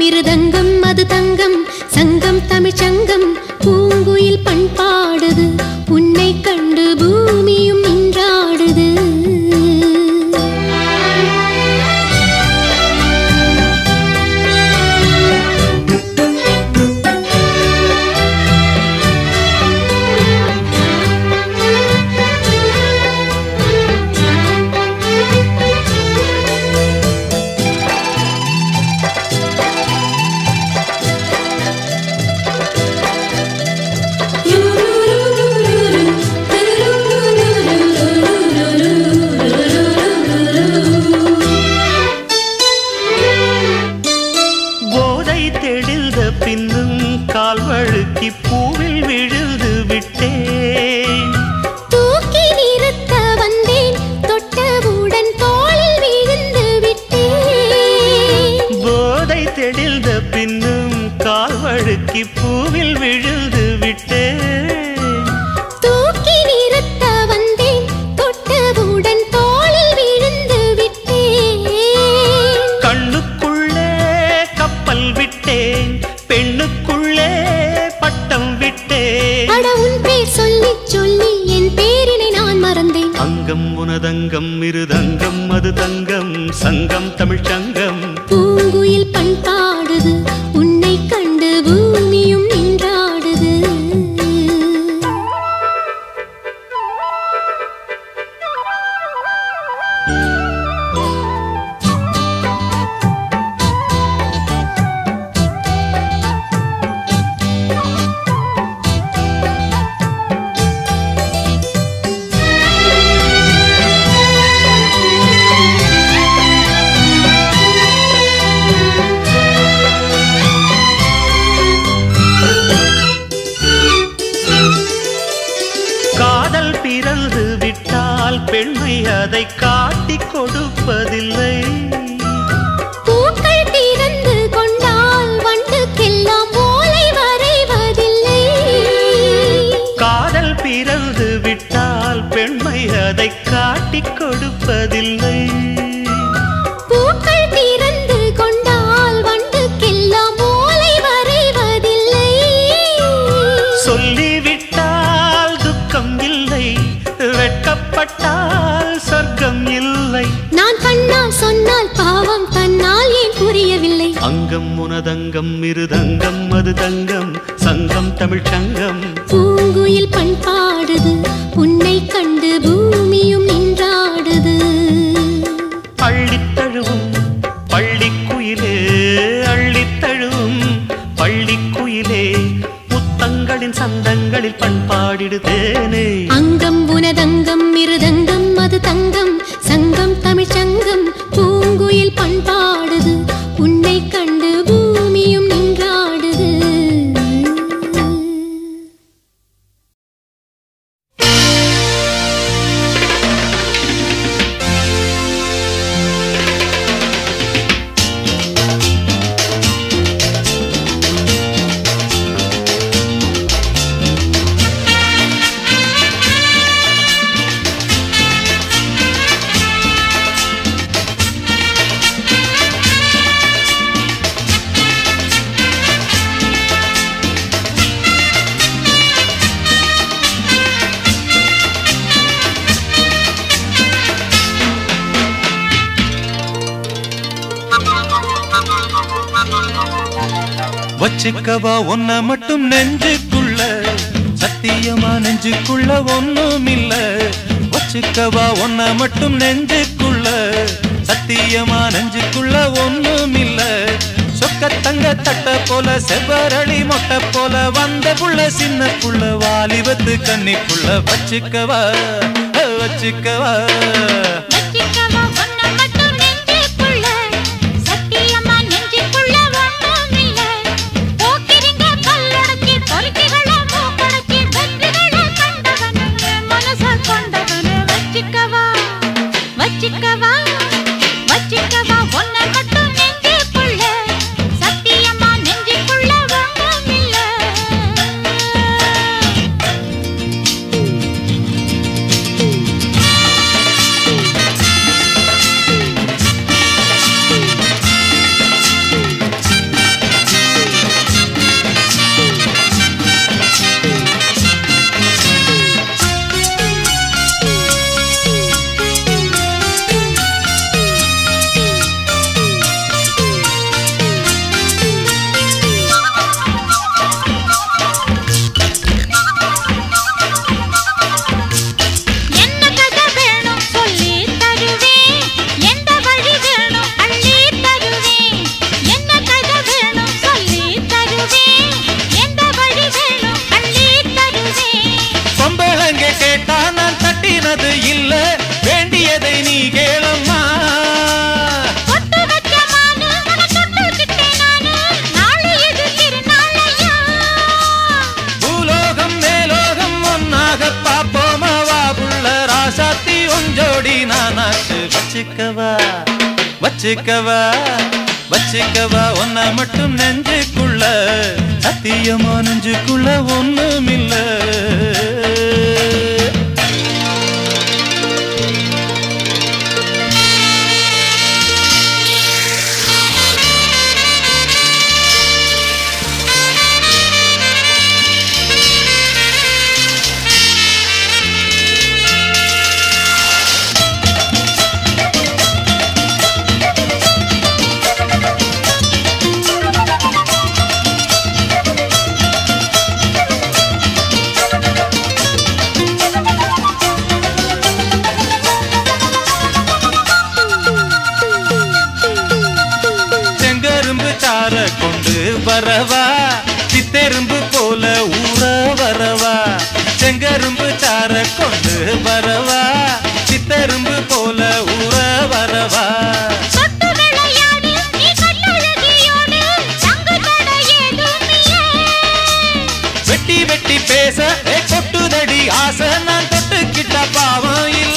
மிருதங்கம் அது தங்கம் சங்கம் தமிழ்ச்சங்கம் பூங்குயில் பண்பாடுது உன்னை கண்டு பூமியும் நின்றாடுது போதை தெளிந்த பின்னும் கால் வழுக்கி பூவில் விழுந்து விட்டேன் தூக்கி நிறுத்த வந்தேன் தொட்டவுடன் தோளில் விழுந்து விட்டேன் போதை தெளிந்த பின்னும் கால் வழுக்கி பூவில் விழுந்து விட்டேன் தூக்கி நிறுத்த வந்தேன் தொட்டவுடன் தோளில் விழுந்து விட்டேன் கண்ணுக்குள்ளே கப்பல் விட்டேன் பெண்ணுக்குள்ளே பட்டம் விட்டேன் அட உன் பேர் சொல்லி சொல்லி என் பேரினை நான் மறந்தேன் அங்கம் உனதங்கம் இருதங்கம் அது தங்கம் சங்கம் தமிழ்ச் சங்கம் பூங்குயில் பண்பாடுது உன்னை கண்டு பூமியும் நின்றாடுது காதல் பிறந்து விட்டால் பெண்மை அதை காட்டிக் கொடுப்பதில்லை பூக்கள் திறந்து கொண்டால் வண்டுக்கெல்லாம் ஓலை வரைவதில்லை காதல் பிறந்து விட்டால் பெண்மை அதை காட்டிக் கொடுப்பதில்லை பூக்கள் திறந்து கொண்டால் வண்டுக்கெல்லாம் ஓலை வரைவதில்லை சொல்லிவிட்டால் துக்கம் இல்லை வெட்கப்பட்டால் சொர்க்கம் இல்லை நான் கண்ணால் சொன்னால் பாவம் தன்னால் ஏன் புரியவில்லை அங்கம் உனதங்கம் இருதங்கம் அது தங்கம் சங்கம் தமிழ்ச் சங்கம் பூங்குயில் பண்பாடுது உன்னை கண்டு பூமியும் நின்றாடுது அள்ளித் தழுவும் பள்ளிக்குயிலே அள்ளித் தழுவும் பள்ளிக்குயிலே முத்தங்களின் சந்தங்களில் பண்பாடிடுதேனே அங்கம் உனதங்கம் மிருதங்கம் அது தங்கம் சங்கம் தமிழ்ச் சங்கம் பூங்குயில் பண்பாடுது உன்னை கண்டு பூமியும் நின்றாடுது வச்சுக்கவா ஒன்ன மட்டும் நெஞ்சுக்குள்ள சத்தியமா நெஞ்சுக்குள்ள ஒண்ணும் இல்ல வச்சுக்கவா ஒன்ன மட்டும் நெஞ்சுக்குள்ள சத்தியமா நெஞ்சுக்குள்ள ஒண்ணும் இல்ல சொக்க தங்க தட்ட போல செவ்வரளி மொட்டை போல வந்த புள்ள சின்ன புள்ள வாலிபத்து கன்னிக்குள்ள வச்சுக்கவா வச்சுக்கவா வச்சிக்கவா ஒன்ன மட்டும் நெஞ்சுக்குள்ள சத்தியமா நெஞ்சுக்குள்ள ஒண்ணும் இல்ல போக்கிரிங்க கல்லடக்கி பொறுக்கிகள மூக்கடக்கி வெற்றிகள கண்டவனு மனச கொண்டவனு வச்சிக்கவா வச்சிக்கவா வச்சிக்கவா ஒன்ன மட்டும் நெஞ்சுக்குள்ள சத்தியமா நெஞ்சுக்குள்ள ஒண்ணும் இல்ல Thank வச்சுக்கவா வச்சுக்கவா வச்சுக்கவா ஒன்ன மட்டும் நெஞ்சுக்குள்ள சத்தியமா நெஞ்சுக்குள்ள ஒண்ணுமில்ல செங்கரும்பு சார கொண்டு வரவா சித்தெரும்பு போல ஊற வரவா செங்கரும்பு சார கொண்டு வரவா சித்தெரும்பு போல ஊற வரவா தொட்டு விளையாடு நீ கண்ணழகியோடு தங்கு தடை ஏதுமில்லை வெட்டி வெட்டி பேச ஏ கொட்டுதடி ஆசை நான் தொட்டுக்கிட்ட பாவம் இல்ல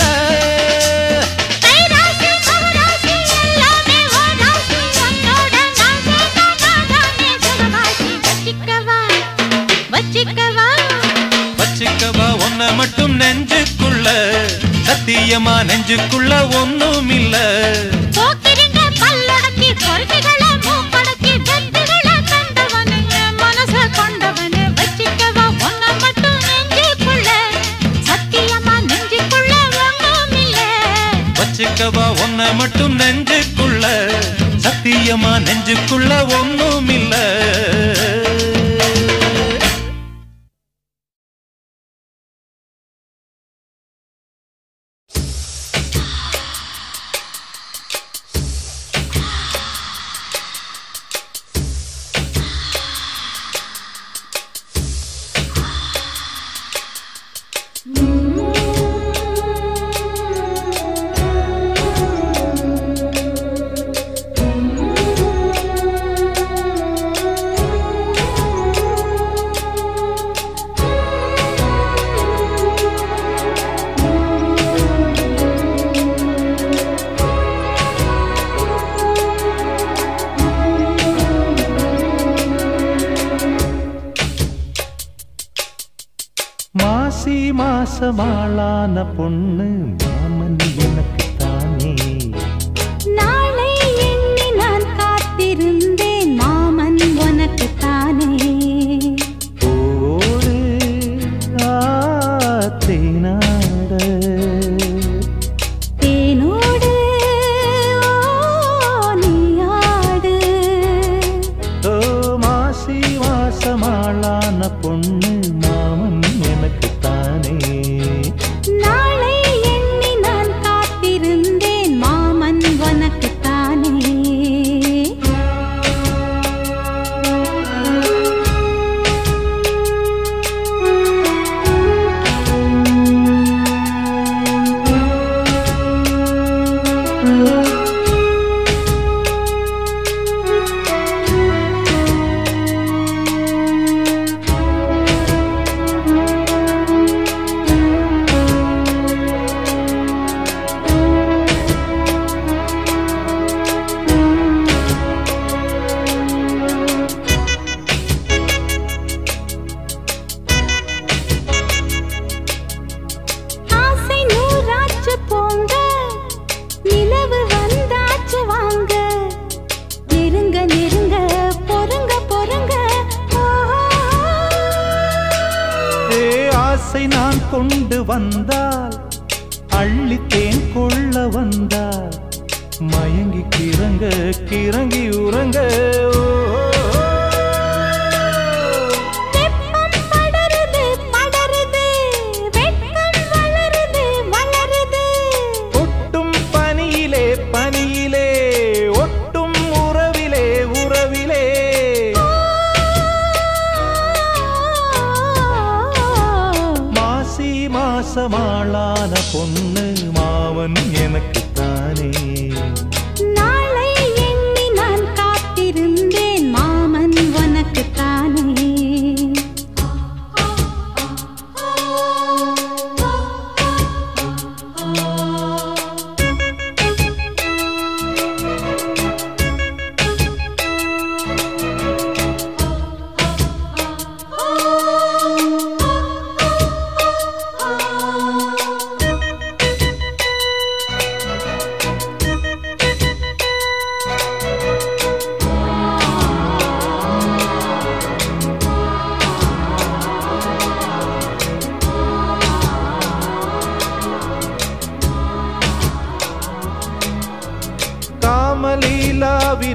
கைராசி மகராசி எல்லாமே ஓராசி உன்னோட நான் சேர்ந்தாதானே சுகவாசி வச்சிக்கவா வச்சிக்கவா வச்சுக்கவா ஒன்ன மட்டும் நெஞ்சுக்குள்ள சத்தியமா நெஞ்சுக்குள்ள ஒண்ணும் இல்ல போக்கிரிங்க பல்லடக்கி பொறுப்புகளை மூக்கடக்கி வெற்றிகளை தந்தவனே மனச கொண்டவனே வச்சிக்கவா ஒன்ன மட்டும் நெஞ்சுக்குள்ள சத்தியமா நெஞ்சுக்குள்ள ஒண்ணும் இல்லை வச்சுக்கவா ஒன்ன மட்டும் நெஞ்சுக்குள்ள சத்தியமா நெஞ்சுக்குள்ள ஒண்ணும் இல்ல மாசி மாசமாளான பொண்ணு மாமன் எனக்கு தானே நாளை எண்ணி நான் காத்திருந்தேன் மாமன் உனக்கு தானே ஓடு ஆத்தேனாட தேனோடு ஓ, நீயாடு ஓ மாசி மாசமாளான பொண்ணு மாமன் எனக்கு தானே நாளை எண்ணி நான் காத்திருந்தேன் மாமன் உனக்கு தானே ஆசை நூறாச்சு போங்க நிலவு வந்தாச்சு வாங்க நெருங்க நெருங்க பொறுங்க பொறுங்க ஏ ஆசை நான் கொண்டு வந்தால் அள்ளித்தேன் கொள்ள வந்தால் மயங்கி கிறங்க கிறங்கி உறங்க ஓ, ஓ, வெப்பம் படருது படருது வெட்கம் வளருது வளருது ஒட்டும் பனியிலே பனியிலே ஒட்டும் உறவிலே உறவிலே மாசி மாசமாளான பொண்ணு மாவன் எனக்கு தானே நாளை எண்ணி நான் காத்திருந்தேன் மாமன் உனக்கு தானே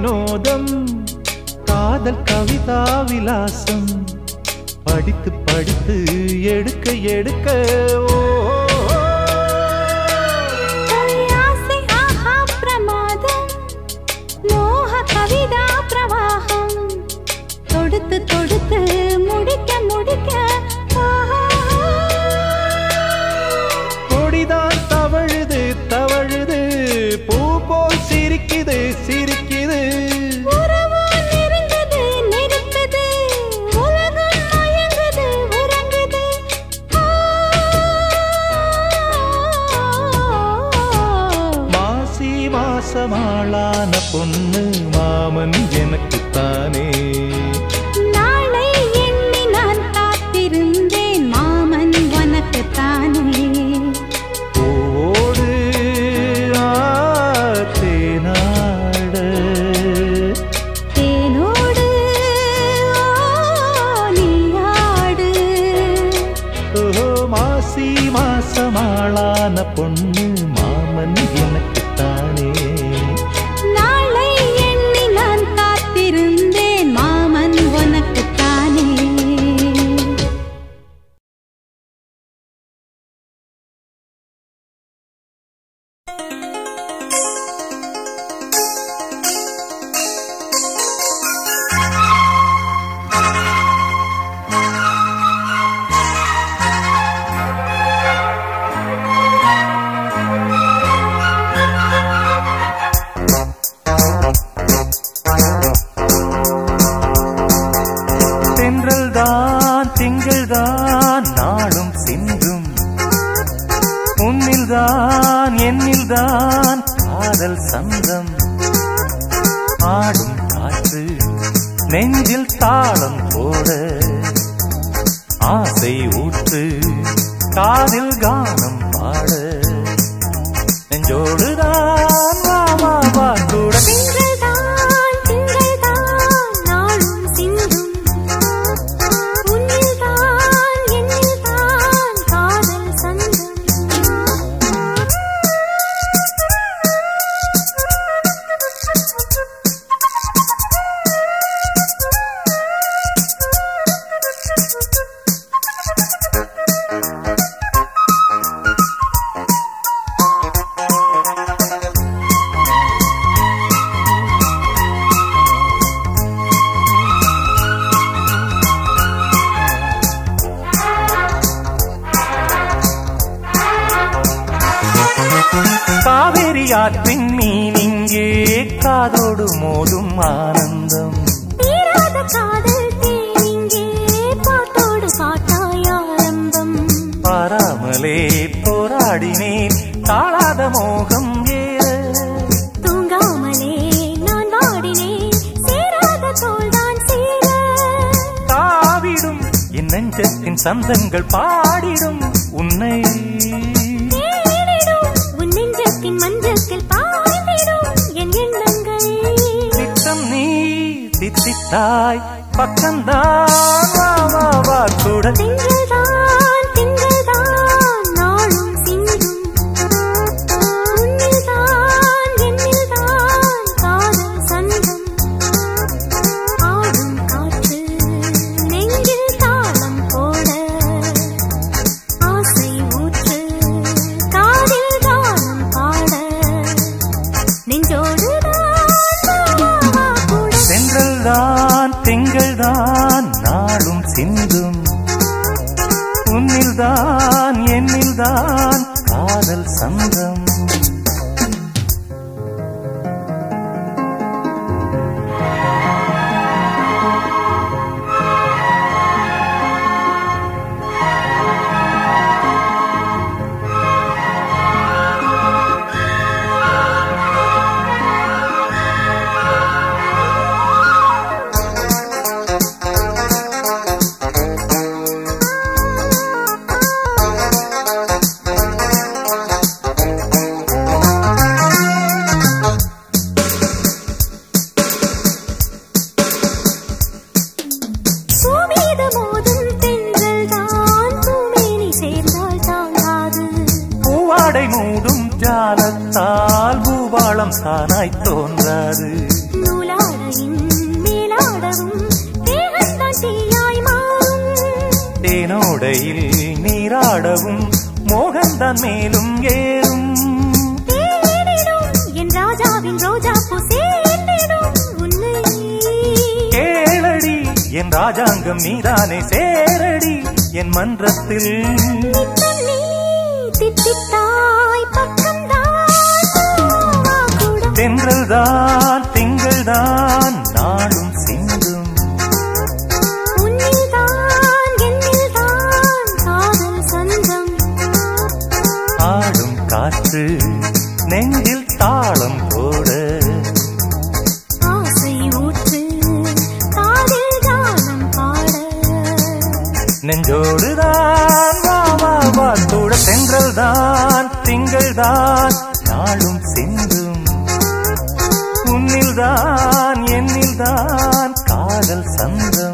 வினோதம் காதல் கவிதா விலாசம் படித்து படித்து எடுக்க எடுக்க ஓ ஆசை ஆஹா பிரமாதம் மோக கவிதா பிரவாகம் தொடுத்து தொடுத்து முடிக்க முடிக்க ஆஹா. கொடிதான் தவழுது தவழுது பூ போல் சிரிக்குது சிரிக்குது உறவோ நெருங்குது நெருக்குது உலகம் மயங்குது உறங்குது மாசி மாசமாளான பொண்ணு மாமன் எனக்குத்தானே நாளை எண்ணி நான் காத்திருந்தேன் மாமன் உனக்குத்தானே பூவோடு ஆத்தேனாட தேனோடு ஓ, நீயாடு ஓஹோ மாசி மாசமாளான பொண்ணு மாமன் எனக்குத்தானே நாளை எண்ணி நான் காத்திருந்தேன் மாமன் உனக்குத்தானே தென்றல் தான் திங்கள் தான் நாளும் சிந்தும் உன்னில் தான் என்னில் தான் காதல் சந்தம் ஆடும் காற்று நெஞ்சில் தாளம் போட ஆசை ஊற்று காதில் கானம் பாட நெஞ்சோடுதான் வா வா வா கூட திங்கள்தான் திங்கள்தான் நாளும் சிந்தும் உன்னில்தான் என்னில்தான் காதல் சந்தம் காவேரி ஆற்றின் மீன் இங்கே காதோடு மோதும் ஆனந்தம் தீராத காதல் தேனிங்கே பாட்டோடு பாட்டாய் ஆரம்பம் பாராமலே போராடினேன் தாழாத மோகம் ஏற தூங்காமலே நான் வாடினேன் சேராத தோள்தான் சேர தாவிடும் என் நெஞ்சத்தின் சந்தங்கள் பாடிடும் உன்னை தேடிடும் உன் நெஞ்சத்தின் மஞ்சத்தில் பாய்ந்திடும் என் எண்ணங்கள் திட்டம் நீ தித்தித்தாய் பக்கம்தான் வா வா வா கூட திங்கள்தான் திங்கள்தான் நாளும் சிந்தும் உன்னில்தான் என்னில்தான் காதல் சந்தம் ஆடும் காற்று நெஞ்சில் தாளம் போட ஆசை ஊற்று காதில் கானம் பாட நெஞ்சோடுதான் வா, வா, கூட சென்றல் தான் திங்கள் தான் நாளும் சிந்தும் உன்னில் தான் என்னில் தான் காதல் சந்தம் பூமீது மோதும் தென்றல் தான் பூமேனி சேர்ந்தால் தாங்காது பூவாடை மூடும் ஜாலத்தால் பூபாளம் தானாய் தோன்றாது நூலா போகும் தேகந்தான் தீயாய் மாறும் தேனோடையில் நீராடவும் மோகந்தான் மேலும் ஏறும் தேடிடும் என் ராஜாவின் ரோஜா பூ சேர்ந்திடும் உன்னை கேளடி என் ராஜாங்கம் நீதானே சேரடி என் மன்றத்தில் நித்தம் நீ தித்தித்தாய் பக்கம்தான் வா கூட தென்றல்தான் திங்கள்தான் நாளும் சிந்தும் உன்னில்தான் என்னில்தான் காதல் சந்தம் ஆடும் காற்று நெஞ்சில் தாளம் போட ஆசை ஊற்று காதில் கானம் பாட நெஞ்சோடுதான் வா வா வா கூட தென்றல்தான் திங்கள்தான் நாளும் சிந்தும் உன்னில்தான் என்னில்தான் காதல் சந்தம்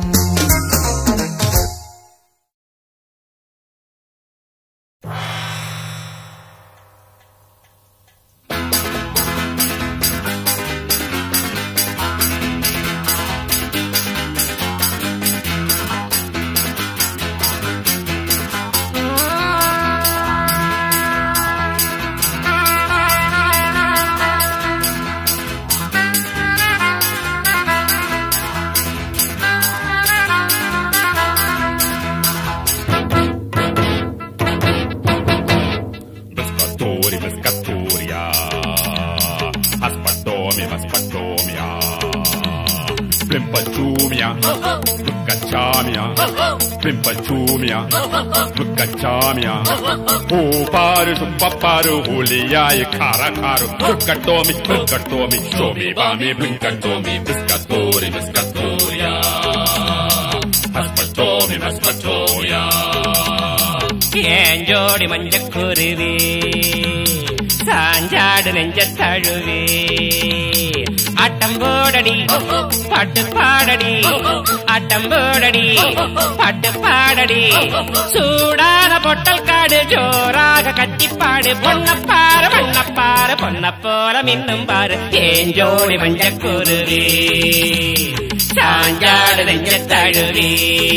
Pescatori, pescatoria. Aspatomi, maspatomia. Plimpachumia. Lucachamia. Plimpachumia. Lucachamia. Uparu, supaparu, hulia, e cara, caro. Lucatomi, lucatomi, shomi, bami, blinkatomi. Pescatori, pescatoria. Aspatomi, maspatomia. ஏன் ஜோடி மஞ்சக்குருவி சாஞ்சாடு நெஞ்ச தழுவி ஆட்டம் போடடி பாட்டு பாடடி ஆட்டம் போடடி பாட்டு பாடடி சூடான பொட்டல் காடு ஜோராக கட்டிப்பாடு பொன்னப்பாரு பொன்னப்பாரு பொன்ன போல மின்னும் பாரு ஏன் ஜோடி மஞ்சக்குருவி சாஞ்சாடு நெஞ்ச தழுவி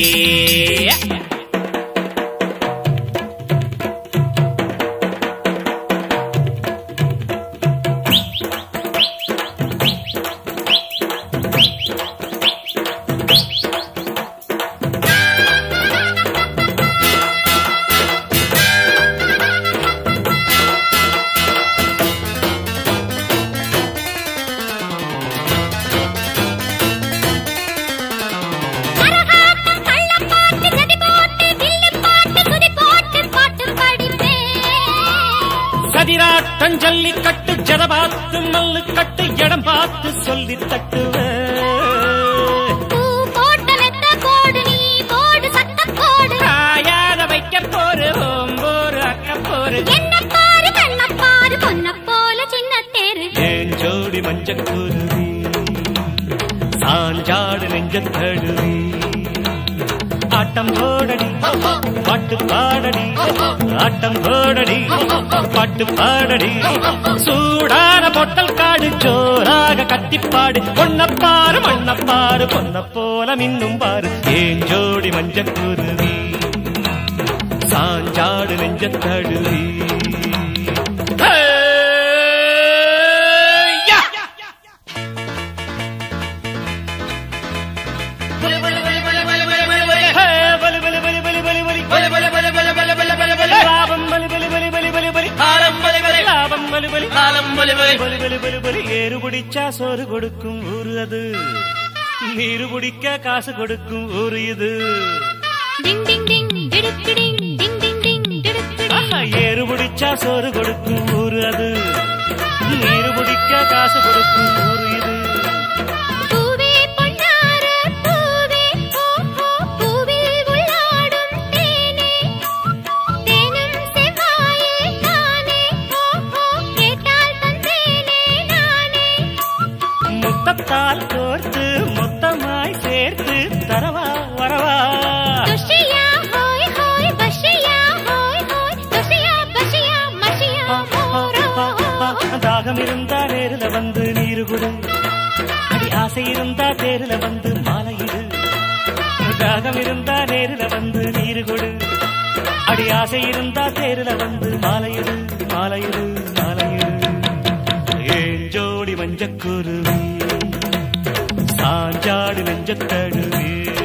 கரகாட்டம் கள்ளம் பாட்டு ஜதி போட்டு கில்லி பாட்டு குதி போட்டு பாட்டு படிப்பேன் கதிராட்டம் ஜல்லி கட்டு ஜட பார்த்து மல்லு கட்டு இடம் பார்த்து சொல்லி தட்டுவேன் பூ போட்ட மெத்த போடு நீ போடு சத்தம் போடு காயாத வைக்க போரு ஓம்போரு அக்க போரு என்ன பாரு கண்ண பாரு பொன்ன போல சின்ன தேரு ஏன் ஜோடி மஞ்சக்குருவி சாஞ்சாடு நெஞ்ச தழுவி ஆட்டம் போடடி பாட்டு பாடடி ஆட்டம் போடடி பாட்டு பாடடி சூடான பொட்டல் காடு ஜோராக கத்திப்பாடு பொன்னப்பாரு மண்ணப்பாரு பொன்ன போல மின்னும் பாரு ஏன் ஜோடி மஞ்சக்குருவி சாஞ்சாடு நெஞ்ச தழுவி ஏறு பிடிச்சா சோறு கொடுக்கும் ஊரு அது நீரு பிடிக்க காசு கொடுக்கும் ஊரு இது டிங் டிங் டிங் டிடுக்கு டிங் டிங் டிங் டிங் டிடுக்கு டிங் ஆஹா, ஏறு பிடிச்சா சோறு கொடுக்கும் ஊரு அது நீரு பிடிக்க காசு கொடுக்கும் ஊரு இது பூவே பொன்னார பூவே ஓ ஓ பூவில் உள்ளாடும் தேனே தேனும் செவ்வாயே தானே ஓ ஓ கேட்டால் தந்தேனே நானே முத்தத்தால் கோர்த்து மொத்தமாய் சேர்த்து தரவா வரவா துஷியா ஹோய் ஹோய் பஷியா ஹோய் ஹோய் துஷியா பஷியா மஷியா மோரோ தாகம் இருந்தா நேருல வந்து நீரு குடு அடி ஆசை இருந்தா தேருல வந்து மாலையிடு தேறு கொடு அடி ஆசை இருந்தா தேருல வந்து மாலையிடு மாலையிடு மாலையிடு ஏன் ஜோடி மஞ்சக்குருவி சாஞ்சாடு நெஞ்சத்தழுவி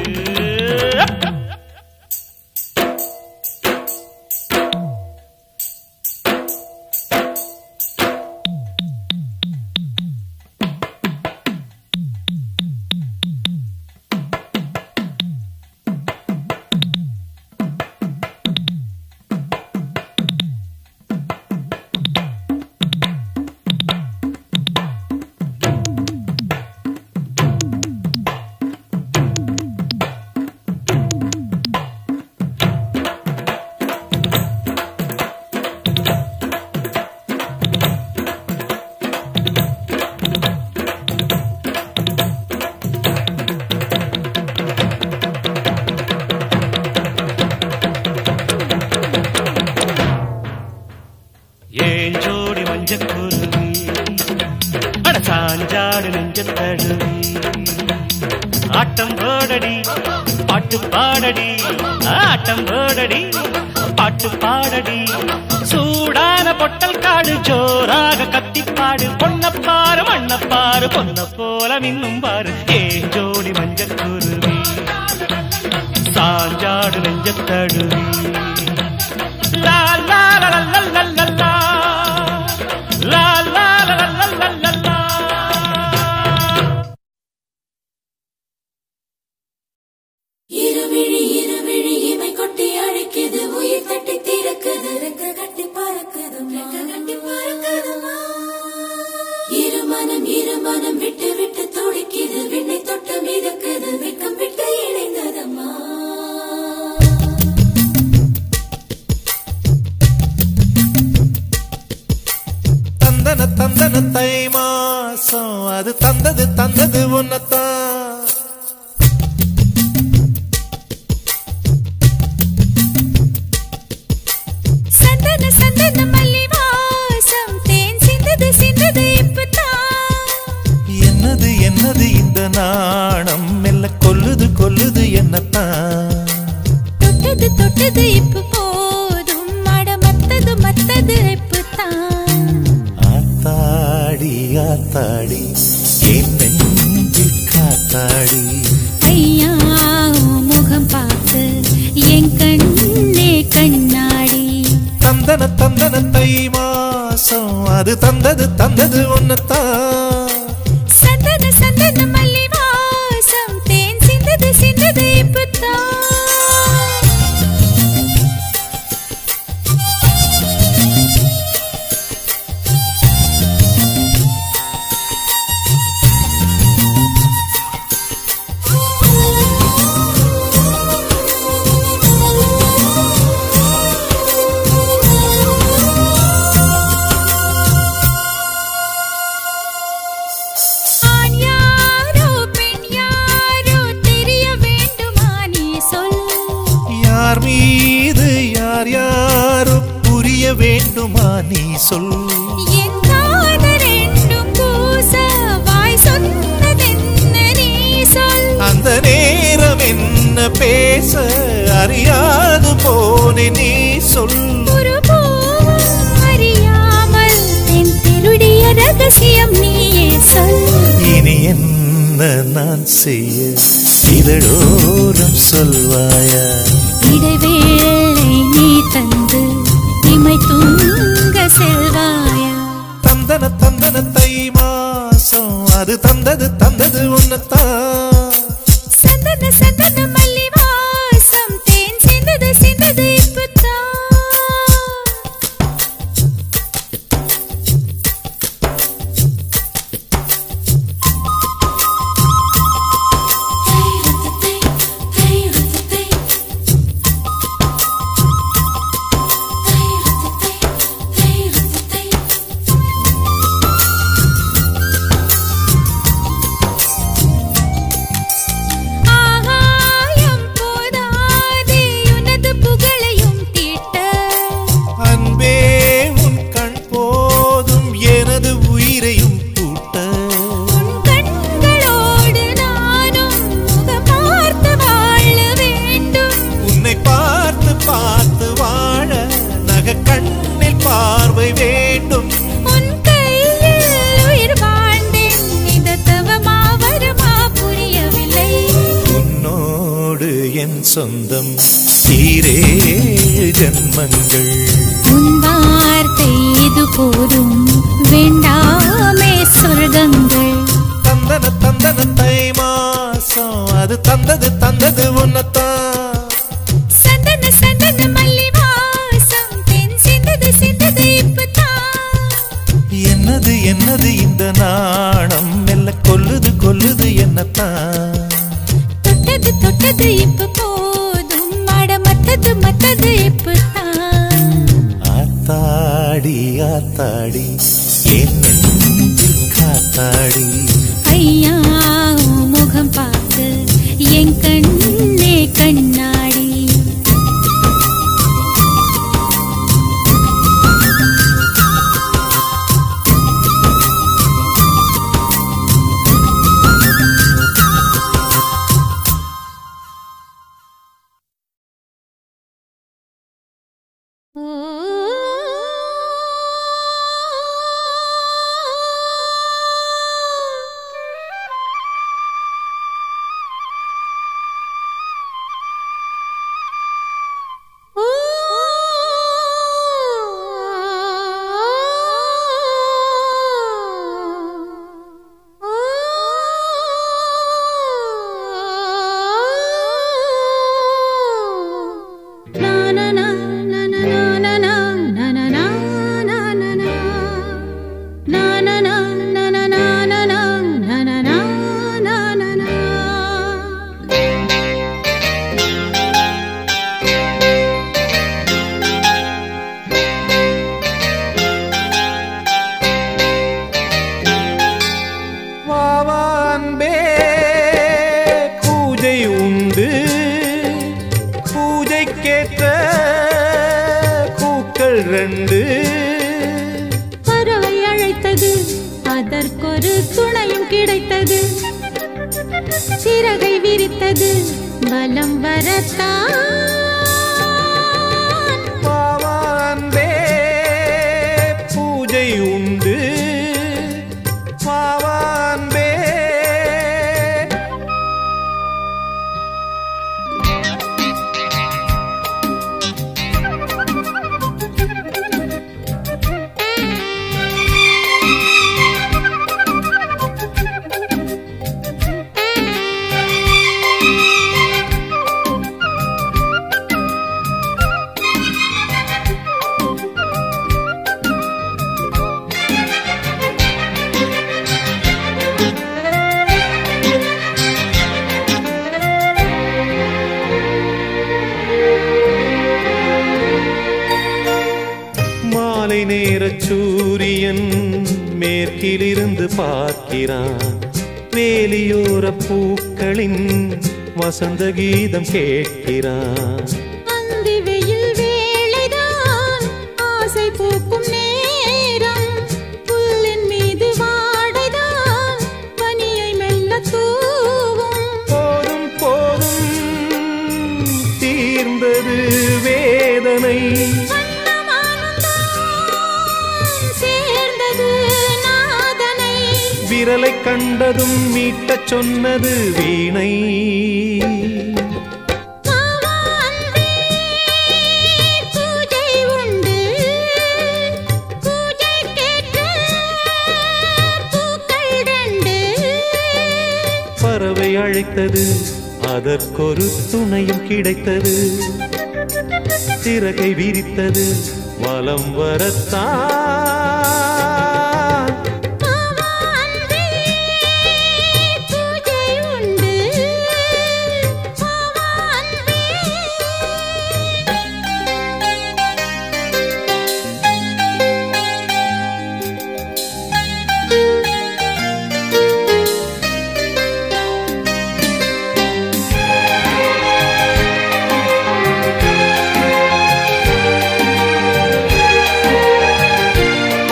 ஏன் ஜோடி மஞ்சக்குருவி அட சாஞ்சாடு நெஞ்சத்தழுவி ஆட்டம் போடடி பாட்டு பாடடி ஆட்டம் போடடி பாட்டு பாடடி சூடான பொட்டல் காடு ஜோராக கத்திப்பாடு பொன்னப்பாரு மண்ணப்பாரு பொன்ன போல மின்னும் பாரு ஏன் ஜோடி மஞ்சக்குருவி சாஞ்சாடு நெஞ்சத்தழுவி லா லா லா லா லா லா லா லா லா லா லா லா லா லா லா இருவிழி இருவிழி இமை கொட்டி அழைக்குது உயிர் தட்டி திறக்குது ரெக்க கட்டி பறக்குது ரெக்க கட்டி பறக்குதுமா இருமனம் இருமனம் விட்டு விட்டு துடிக்குது விண்ணை தொட்டு மிதக்குது வெக்கம் விட்டு இணைந்ததம்மா தந்தன தந்தன தை மாசம் அது தந்தது தந்தது உன்னத்தான் சந்தன சந்தன மல்லி வாசம் தேன் சிந்தது சிந்தது இப்பதான் என்னது என்னது இந்த நாணம் மெல்ல கொல்லுது கொல்லுது என்னத்தான் தொட்டது தொட்டது இப்ப போதும் அட மத்தது மத்தது இப்பதான் ஆத்தாடி ஆத்தாடி என் நெஞ்சில் காத்தாடி ஐயா உன் முகம் பார்த்து என் கண்ணே கண்ணாடி தந்தன தந்தன தை மாசம் அது தந்தது தந்தது உன்னத்தான் சந்தன சந்தன மல்லி வாசம் தேன் சிந்தது சிந்தது இப்பதான் ஆண் யாரோ பெண் யாரோ தெரிய வேண்டுமா நீ சொல் யார் மீது யார் யாரோ புரிய வேண்டுமா நீ சொல் என் காதல் ரெண்டும் கூச வாய் சொன்னதென்ன நீ சொல் அந்த நேரம் என்ன பேச அறியாது போனே நீ சொல் ஒரு பூவும் அறியாமல் என் திருடிய ரகசியம் நீயே சொல் இனி என்ன நான் செய்ய இதழோரம் சொல்வாயா இடைவேளை நீ தந்து இமை தூங்க செல்வாயா தந்தன தந்தன தை மாசம் அது தந்தது தந்தது உன்னத்தான் சந்தன சந்தன மல்லி வாசம் தேன் சிந்தது சிந்தது இப்பதான் Hey, என் சொந்தம் ஈரேழு ஜன்மங்கள் உன் வார்த்தை இது போதும் வேண்டாமே சொர்க்கங்கள் தந்தன தந்தன தை மாசம் அது தந்தது தந்தது உன்னத்தான் சந்தன சந்தன மல்லி வாசம் தென் சிந்தது சிந்தது இப்பதான் என்னது என்னது இந்த நாணம் மெல்ல கொல்லுது கொல்லுது என்னத்தான் தொட்டது தொட்டது இப்ப போதும் அட மத்தது மத்தது இப்பதான் ஆத்தாடி ஆத்தாடி என் நெஞ்சில் காத்தாடி ஐயா உன் முகம் பார்த்து என் கண்ணே கண்ணாடி வாவான்பே பூஜை உண்டு பூஜைக்கேற்ற பூக்கள் ரெண்டு பறவை அழைத்தது அதற்கொரு துணையும் கிடைத்தது சிறகை விரித்தது பலம் வரத்தான் வாவான்பே பூஜை உண்டு வாவான்பே மாலை நேர சூரியன் மேற்கிலிருந்து பார்க்கிறான் வேலியோர பூக்களின் வசந்த கீதம் கேட்கிறான் அந்தி வெயில் வேளைதான் ஆசை பூக்கும் நேரம் புல்லின் மீது வாடைதான் பனியை மெல்ல தூவும் போதும் போதும் தீர்ந்தது வேதனை சேர்ந்தது நாதனை விரலை கண்டதும் மீட்டச் சொன்னது வீணை மாவாந்தே பூஜை உண்டு பூஜைக்கேற்ற பூக்கள் ரெண்டு பறவை அழைத்தது அதற்கொரு துணையும் கிடைத்தது சிறகை விரித்தது வலம் வரத்தான் மாவாந்தே பூஜை உண்டு மாவாந்தே ஆ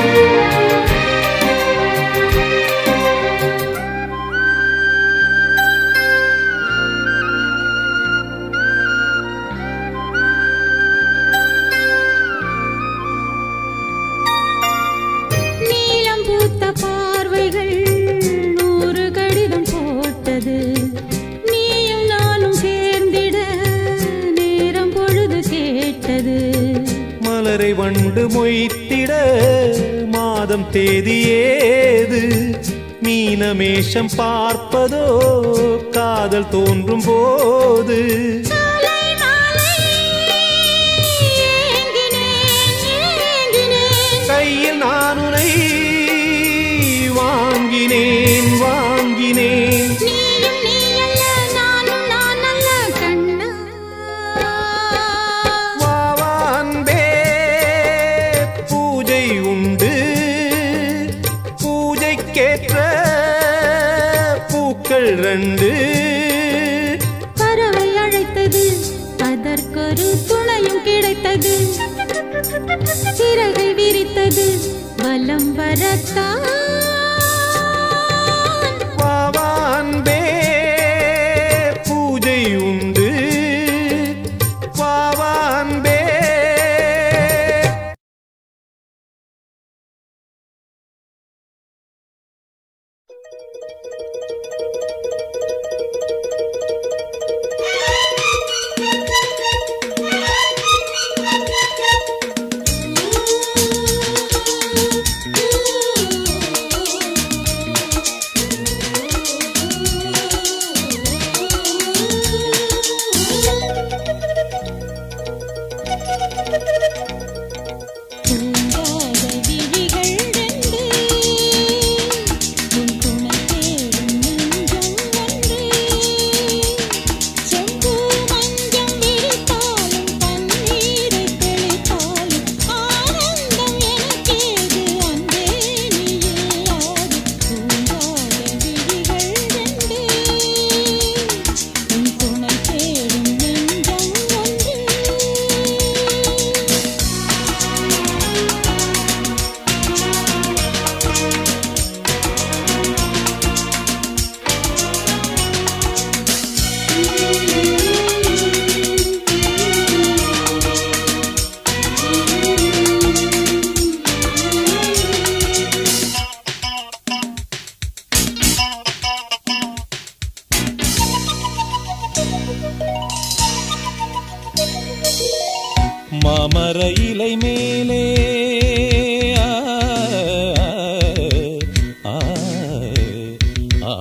மதுரை வண்டு மொய்த்திட மாதம் தேதி ஏது மீனமேஷம் பார்ப்பதோ காதல் தோன்றும் போது காலை மாலை ஏங்கினேன் ஏங்கினேன் கையில் நான் உனை வாங்கினேன் வாங்கினேன் நீயும் நீ அல்ல நானும் நான் அல்ல கண்ணா வா, வா, அன்பே பூஜை உண்டு பூஜைக்கேற்ற பூக்கள் ரெண்டு பறவை அழைத்தது அதற்கொரு துணையும் கிடைத்தது சிறகை விரித்தது வலம் வரத்தான் வா, வா, அன்பே பூஜை உண்டு வா, வா, அன்பே தூங்காத விழிகள் ரெண்டு உன் துணை தேடும் நெஞ்சம் ஒன்று செம்பு மஞ்சம் விரித்தாலும் பன்னீரை தெளித்தாலும் ஆனந்தம் எனக்கேது அன்பே நீ இல்லாது தூங்காத விழிகள் ரெண்டு உன் துணை தேடும் நெஞ்சம் ஒன்று மாமர இலை மேலே ஆ, ஆ, ஆ,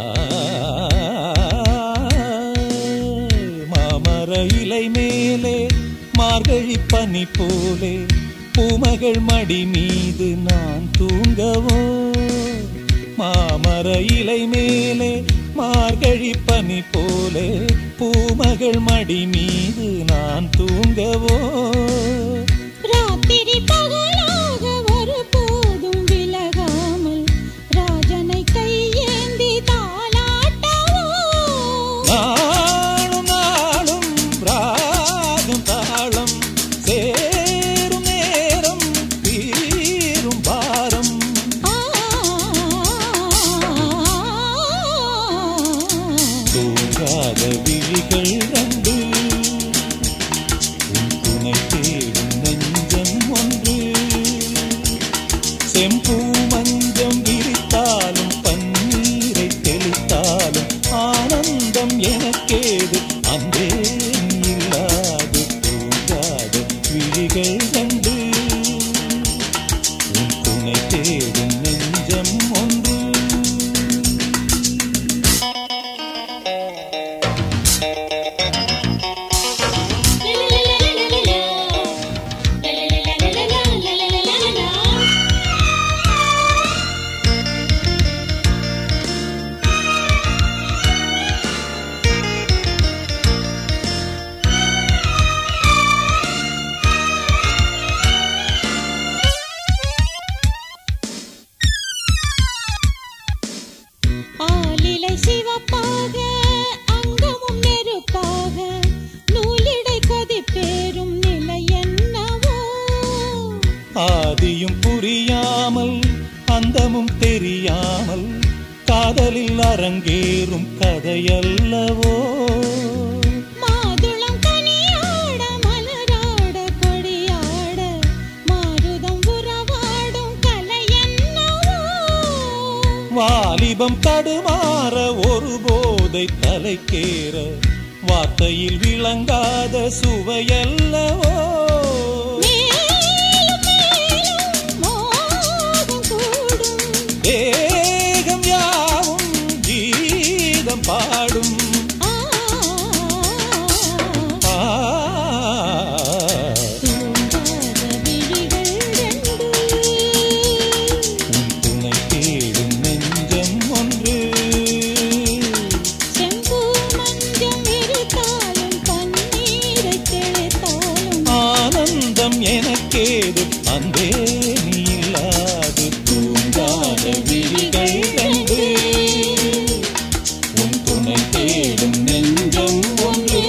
மாமர இலை மேலே மார்கழி பனி போலே பூமகள் மடி மீது நான் தூங்கவோ மாமர இலை மேலே மார்கழி பனி போலே பூமகள் மடி மீது நான் தூங்கவோ ராத்திரி பகலாக ஒருபோதும் விலகாமல் ராஜனை கையேந்தி தாலாட்டவோ நாளும் நாளும் ராகம் தாளம் சேரும் நேரம் தீரும் பாரம் ஆ தூங்காத விழிகள் ரெண்டு உன் துணை தேடும் நெஞ்சம் ஒன்று செம்பூ மஞ்சம் விரித்தாலும் பன்னீரை தெளித்தாலும் ஆனந்தம் எனக்கேது அன்பே இல்லாது தூங்காத விழிகள் ரெண்டு உன் துணை தேடும் நெஞ்சம் ஒன்று ஆலிலை சிவப்பாக அங்கமும் நெருப்பாக நூலிடை கொதிப்பேறும் நிலை என்னவோ ஆதியும் புரியாமல் அந்தமும் தெரியாமல் காதலில் அரங்கேறும் கதையல்லவோ மாதுளம் கனியாட மலராட கொடியாட மாருதம் உறவாடும் கலை என்னவோ வாலிபம் தடுமாற ஒரு போதை தலைக்கேற வார்த்தையில் விளங்காத சுவையல்லவோ மேலும் அன்பே நீ இல்லாது தூங்காத விழிகள் கண்டு உன் துணை தேடும் நெஞ்சம் ஒன்று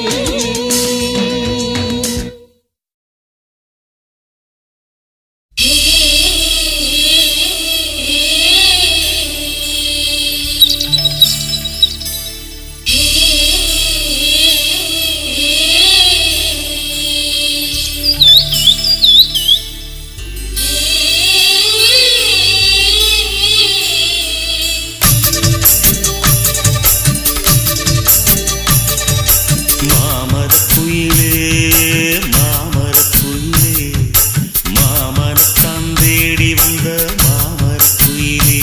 மாமரக் குயிலே மாமரக் குயிலே மாமரத்தான் தேடி வந்த மாமரக் குயிலே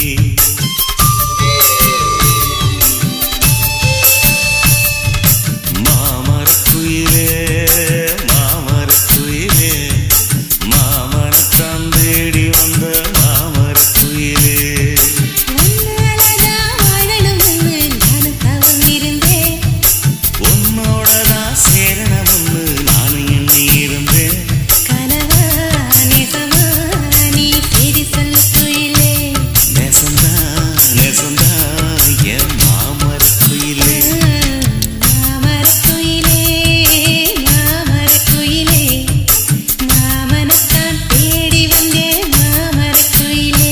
மாமரக் குயிலே மாமரக் குயிலே மாமரத்தான் தேடி வந்த மாமரக் குயிலே உன்னாலதான் வாழணும்னு நானும் தவம் இருந்தேன் உன்னோட தான் சேரணும்னு நானும் எண்ணி இருந்தேன் கனவா நேசமா நீ செய்தி சொல்லு குயிலே நெசந்தா நெசந்தா என் மாமரக் குயிலே மாமரக் குயிலே மாமரக் குயிலே மாமனத்தான் தேடி வந்தேன் மாமரக் குயிலே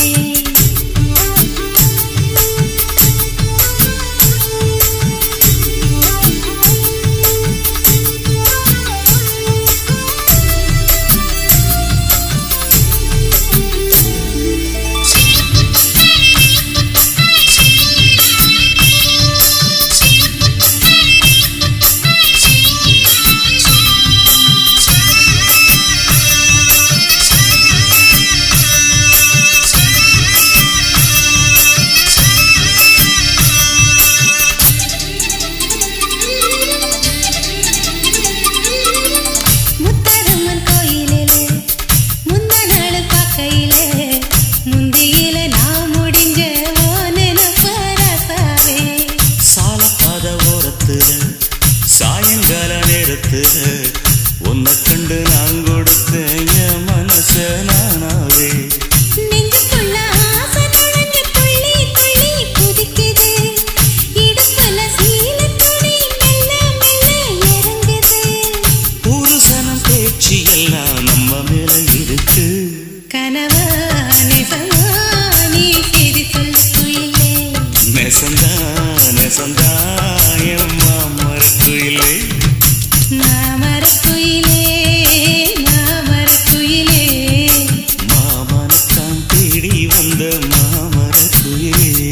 முத்தரம்மன் கோயிலிலே முந்த நாள் பார்க்கையிலே முந்தியில நான் முடிஞ்ச ஓ நினப்பு ரசாவே சாலப்பாத ஓரத்துல சாயங்கால நேரத்துல உன்னை கண்டு நான் கொடுத்தேன் என் மனச நானாவே நெஞ்சுக்குள்ள ஆசை நுழைஞ்சு துள்ளி துள்ளி குதிக்குது இடுப்புல சீல துணி மெல்ல மெல்ல இறங்குது புருஷனம் பேச்சு எல்லாம் நம்ம மேல இருக்கு கனவா நிசமா நீ செய்தி சொல்லு குயிலே நெசந்தா நெசந்தா என் மாமரக் குயிலே மாமரக் குயிலே மாமரக் குயிலே மாமனத்தான் தேடி வந்த மாமரக் குயிலே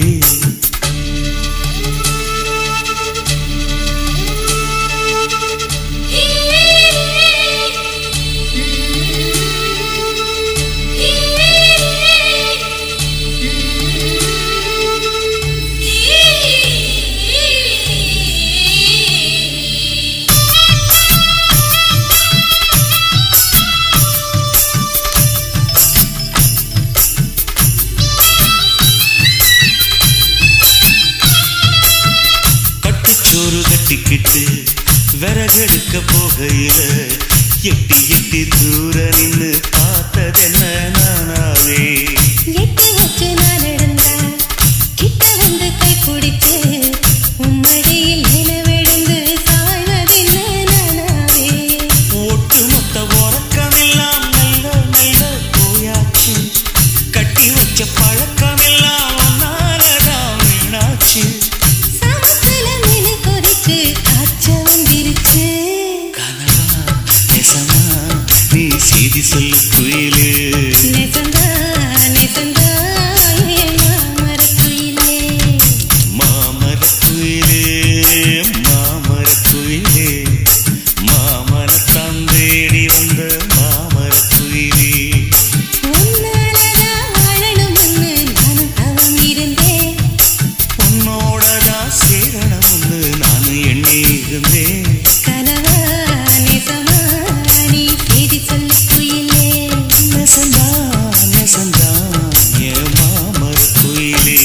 கட்டுச்சோறு கட்டிக்கிட்டு விறகெடுக்க போகையில எட்டி எட்டி தூர நின்னு பார்த்ததென்ன நானாவே எட்டு வச்சு நான் நடந்தா கிட்ட வந்து கை பிடிச்சு உம்மடியில் நிலவிழுந்து சாய்வதில்ல நானாவே ஒட்டுமொத்த உறக்கமெல்லாம் நல்ல நல்ல போயாச்சு கட்டி வச்ச பழக்கமெல்லாம் ஒன்னாலதான் வீணாச்சு சமத்துல மீன் கொதிச்சு காய்ச்ச வந்துருச்சு கனவா நெசமா நீ செய்தி சொல்லு குயிலு நெசந்தா நெசந்தா என் மாமரக் குயிலே மாமரக் குயிலே மாமரக் குயிலே மாமரத்தான் தேடி வந்த மாமரக் குயிலே உன்னாலதான் வாழணும்னு நானும் தவம் இருந்தேன் உன்னோடதான் சேரணும்னு நான் எண்ணி இருந்தேன் கனவா நெசமா நீ செய்தி சொல்லு குயிலே நெசந்தா நெசந்தா என் மாமரக் குயிலே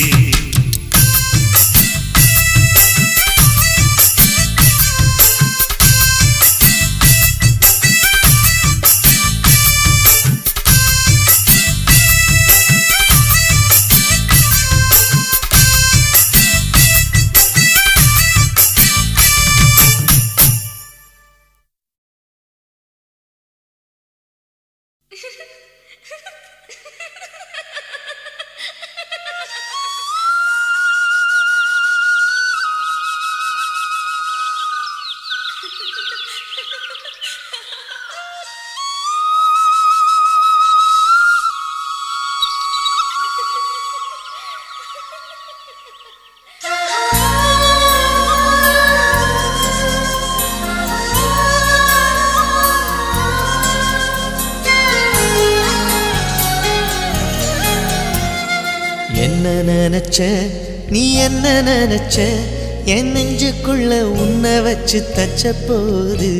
என்ன நினைச்ச நீ என்ன நினைச்ச என் நெஞ்சுக்குள்ள உன்னை வச்சு தச்ச போது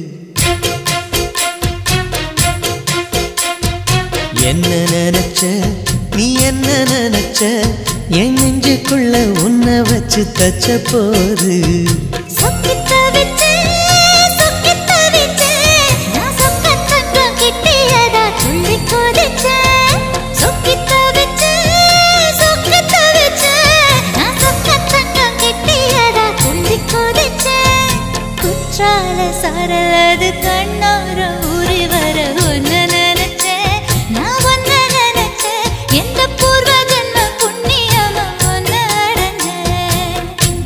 என்ன நினைச்ச நீ என்ன நினைச்ச என் நெஞ்சுக்குள்ள உன்னை வச்சு தச்ச போது சொக்கித்த விட்டு சொக்கித்த விட்டு நான் சொக்கத்தங்கம் கிட்டியதா துள்ளி குதிச்சேன் சொக்கித்த விட்டு சொக்கித்த விட்டு நான் சொக்கத்தங்கம் கிட்டியதா துள்ளி குதிச்சேன் குற்றால சரலது கண்ணோர ஊறி வர ஒன்னு நினைச்சேன் நான் ஒன்னு நினைச்சேன் எந்த பூர்வ ஜன்ம புண்ணியமா ஒன்னு அடைஞ்சேன்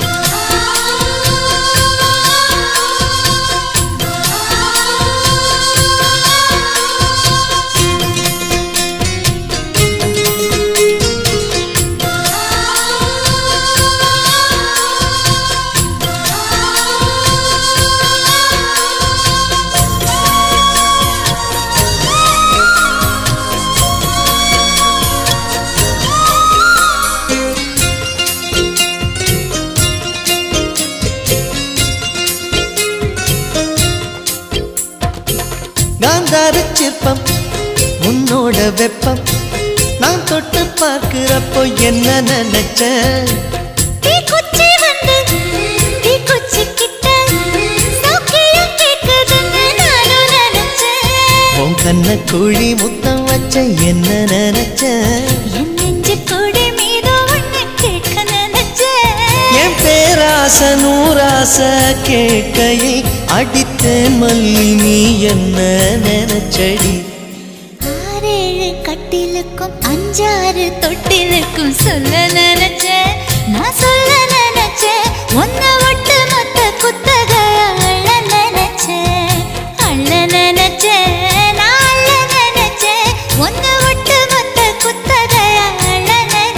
காந்தார சிற்பம் உன்னோட வெப்பம் நான் தொட்டு பார்க்கிறப்போ என்ன நினைச்ச தீக்குச்சி வந்து தீக்குச்சி கிட்ட சௌக்கியம் கேக்குதுன்னு நானும் நினைச்சேன் உன் கண்ண குழி முத்தம் வச்ச என்ன நினைச்ச என் நெஞ்சு கொடி மீது ஒண்ணு கேட்க நினைச்சேன் என் பேராச நூராச கேட்கையை அடித்தேன் மல்லி நீ என்ன நினைச்சடி ஆறேழு கட்டிலுக்கும் அஞ்சாறு தொட்டிலுக்கும் சொல்ல நினைச்சேன் நான் சொல்ல நினைச்சேன் ஒன்ன விட்டு மொத்த குத்தக அள்ள நினைச்சேன் அள்ள நினைச்சேன் நான் அள்ள நினைச்சேன் ஒன்ன விட்டு மொத்த குத்தக அள்ள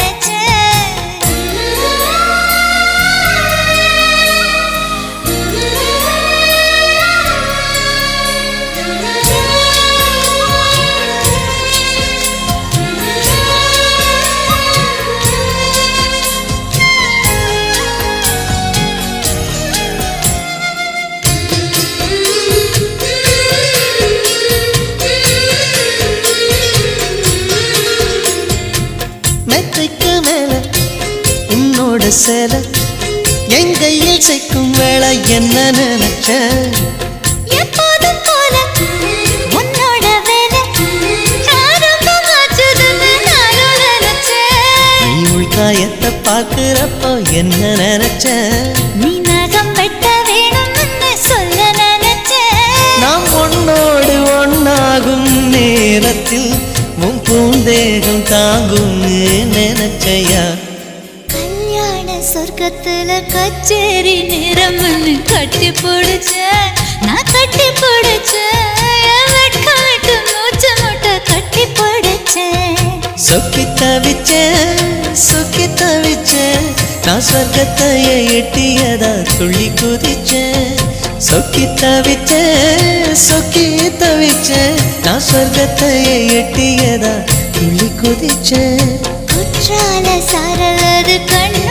மெத்தைக்கு மேல உன்னோட சேலை என் கையில் சேர்க்கும் வேலை என்ன நினைச்ச எப்போதும் போல உன்னோட வேலை ஆரம்பமாச்சதுன்னு நானும் நினைச்சேன் நீ உள்காயத்தை பார்க்கிறப்போ என்ன நினைச்ச நீ நகம் வெட்ட வேணும்னு சொல்ல நினைச்சேன் நாம் ஒன்னோடு ஒன்னாகும் நேரத்தில் உன் பூந்தேகம் தாங்கும்னு நினைச்சையா கல்யாண சொர்க்கத்துல கச்சேரி நிறம்னு கட்டி பிடிச்ச நான் கட்டி பிடிச்சேன் என் வெட்கம் விட்டு மூச்சு முட்டை கட்டி பிடிச்சேன் சொக்கி தவிச்சேன் சொக்கி தவிச்சேன் நான் சொர்க்கத்தையே எட்டியதா துள்ளி குதிச்சேன் சொக்கி தவிச்சேன் சொக்கி தவிச்சேன் நான் சொர்க்கத்தையே எட்டியதா துள்ளி குதிச்சேன் குற்றால சாரலது கண்ணு